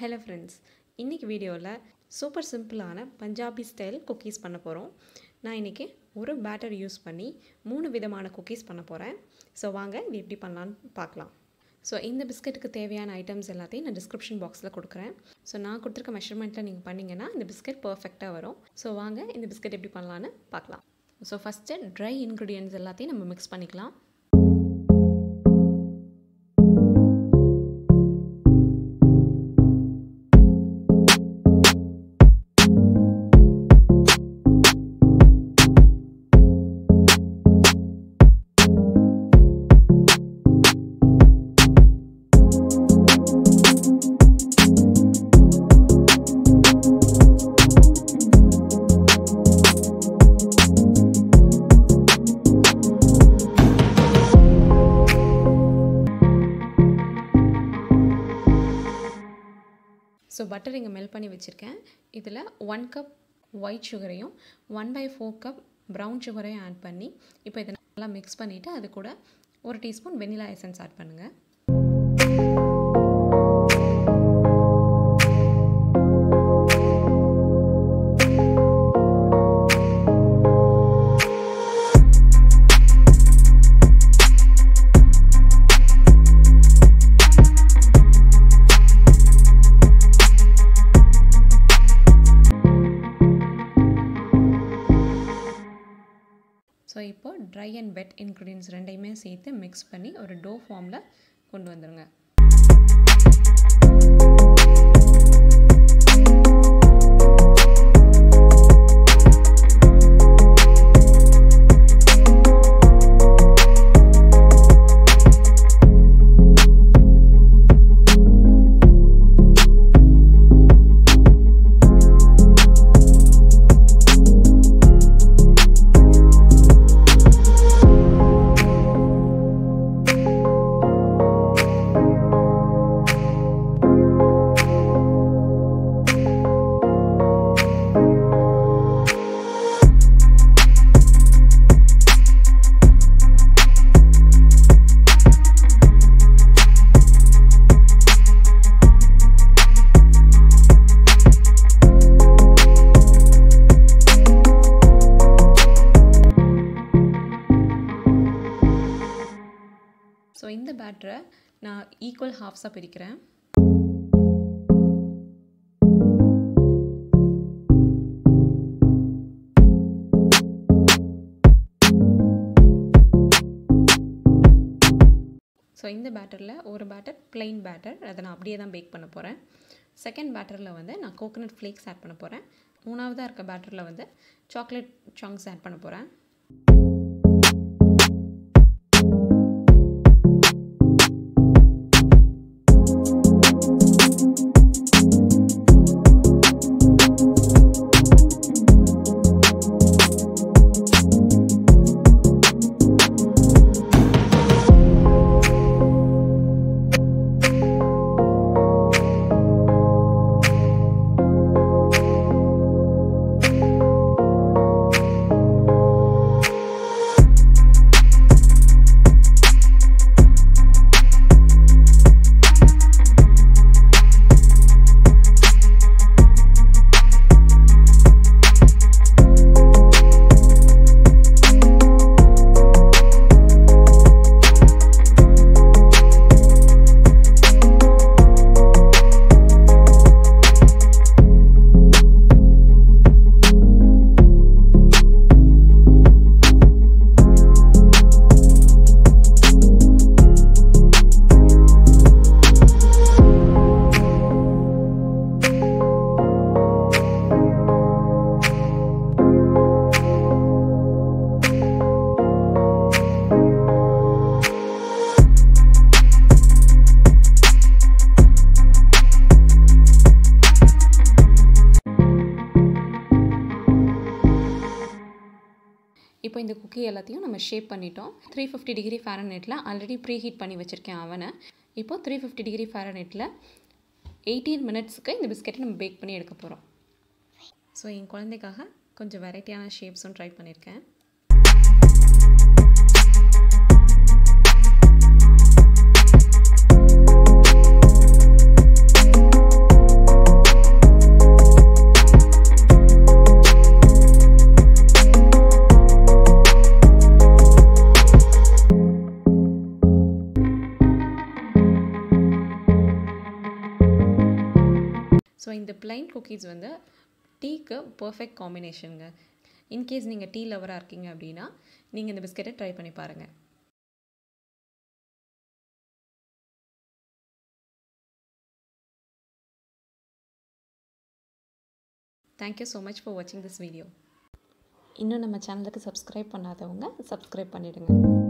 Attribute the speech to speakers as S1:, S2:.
S1: hello friends இன்றைக்கி வீடியோவில் super சிம்பிளான பஞ்சாபி ஸ்டைல் குக்கீஸ் பண்ண போகிறோம் நான் இன்றைக்கி ஒரு பேட்டர் யூஸ் பண்ணி மூணு விதமான குக்கீஸ் பண்ண போகிறேன் ஸோ வாங்க இது எப்படி பண்ணலான்னு பார்க்கலாம் ஸோ இந்த பிஸ்கட்டுக்கு தேவையான ஐட்டம்ஸ் எல்லாத்தையும் நான் டிஸ்கிரிப்ஷன் பாக்ஸில் கொடுக்குறேன் ஸோ நான் கொடுத்துருக்க மெஷர்மெண்ட்டில் நீங்கள் பண்ணிங்கன்னா இந்த பிஸ்கட் பர்ஃபெக்டாக வரும் ஸோ வாங்க இந்த பிஸ்கட் எப்படி பண்ணலான்னு பார்க்கலாம் ஸோ ஃபஸ்ட்டு ட்ரை இன்க்ரீடியன்ட்ஸ் எல்லாத்தையும் நம்ம மிக்ஸ் பண்ணிக்கலாம் ஸோ பட்டர் இங்கே மெல்ட் பண்ணி வச்சுருக்கேன் இதில் ஒன் கப் ஒயிட் சுகரையும் one by four cup brown சுகரையும் ஆட் பண்ணி இப்போ இதை நல்லா மிக்ஸ் பண்ணிவிட்டு அது கூட ஒரு டீஸ்பூன் வெனிலா எசன்ஸ் ஆட் பண்ணுங்கள் ஸோ இப்போ ட்ரை அண்ட் வெட் இன்க்ரீடியன்ஸ் ரெண்டையுமே சேர்த்து மிக்ஸ் பண்ணி ஒரு டோ ஃபார்மில் கொண்டு வந்துடுங்க ஸோ இந்த பேட்டரை நான் ஈக்குவல் ஹாஃப்ஸாக பிரிக்கிறேன் ஸோ இந்த பேட்டரில் ஒரு பேட்டர் பிளெயின் பேட்டர் அதை நான் அப்படியே தான் பேக் பண்ண போகிறேன் செகண்ட் பேட்டரில் வந்து நான் கோகோனட் ஃப்ளேக்ஸ் ஆட் பண்ண போகிறேன் மூணாவதாக இருக்க பேட்டரில் வந்து சாக்லேட் சாங்ஸ் ஆட் பண்ண போகிறேன் இப்போ இந்த குக்கி எல்லாத்தையும் நம்ம ஷேப் பண்ணிட்டோம் த்ரீ ஃபிஃப்டி டிகிரி ஃபேரனேட்டில் ஆல்ரெடி ப்ரீ ஹீட் பண்ணி வச்சுருக்கேன் அவனை இப்போது த்ரீ ஃபிஃப்டி டிகிரி ஃபேரனேட்டில் எயிட்டீன் மினிட்ஸுக்கு இந்த பிஸ்கெட்டை நம்ம பேக் பண்ணி எடுக்க போகிறோம் ஸோ என் குழந்தைக்காக கொஞ்சம் வெரைட்டியான ஷேப்ஸும் ட்ரை பண்ணியிருக்கேன் ஸோ இந்த plain குக்கீஸ் வந்து டீக்கு பர்ஃபெக்ட் காம்பினேஷனுங்க இன்கேஸ் நீங்கள் டீ லவராக இருக்கீங்க அப்படின்னா நீங்கள் இந்த பிஸ்கெட்டை ட்ரை பண்ணி பாருங்கள் தேங்க்யூ ஸோ மச் ஃபார் வாட்சிங் திஸ் வீடியோ இன்னும் நம்ம சேனலுக்கு சப்ஸ்கிரைப் பண்ணாதவங்க சப்ஸ்கிரைப் பண்ணிவிடுங்க